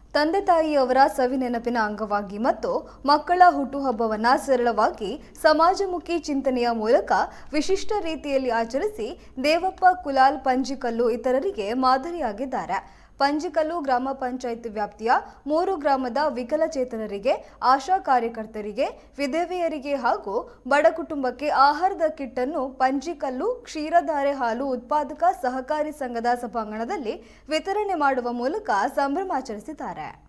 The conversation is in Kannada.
ತಂದೆ ತಾಯಿಯವರ ಸವಿನೆನಪಿನ ಅಂಗವಾಗಿ ಮತ್ತು ಮಕ್ಕಳ ಹುಟ್ಟುಹಬ್ಬವನ್ನ ಸರಳವಾಗಿ ಸಮಾಜಮುಖಿ ಚಿಂತನೆಯ ಮೂಲಕ ವಿಶಿಷ್ಟ ರೀತಿಯಲ್ಲಿ ಆಚರಿಸಿ ದೇವಪ್ಪ ಕುಲಾಲ್ ಪಂಜಿಕಲ್ಲು ಇತರರಿಗೆ ಮಾದರಿಯಾಗಿದ್ದಾರೆ ಪಂಜಿಕಲ್ಲು ಗ್ರಾಮ ಪಂಚಾಯತ್ ವ್ಯಾಪ್ತಿಯ ಮೂರು ಗ್ರಾಮದ ವಿಕಲಚೇತನರಿಗೆ ಆಶಾ ಕಾರ್ಯಕರ್ತರಿಗೆ ವಿಧವೆಯರಿಗೆ ಹಾಗೂ ಬಡ ಕುಟುಂಬಕ್ಕೆ ಆಹಾರದ ಕಿಟ್ ಅನ್ನು ಪಂಜಿಕಲ್ಲು ಕ್ಷೀರಧಾರೆ ಹಾಲು ಉತ್ಪಾದಕ ಸಹಕಾರಿ ಸಂಘದ ಸಭಾಂಗಣದಲ್ಲಿ ವಿತರಣೆ ಮಾಡುವ ಮೂಲಕ ಸಂಭ್ರಮಾಚರಿಸಿದ್ದಾರೆ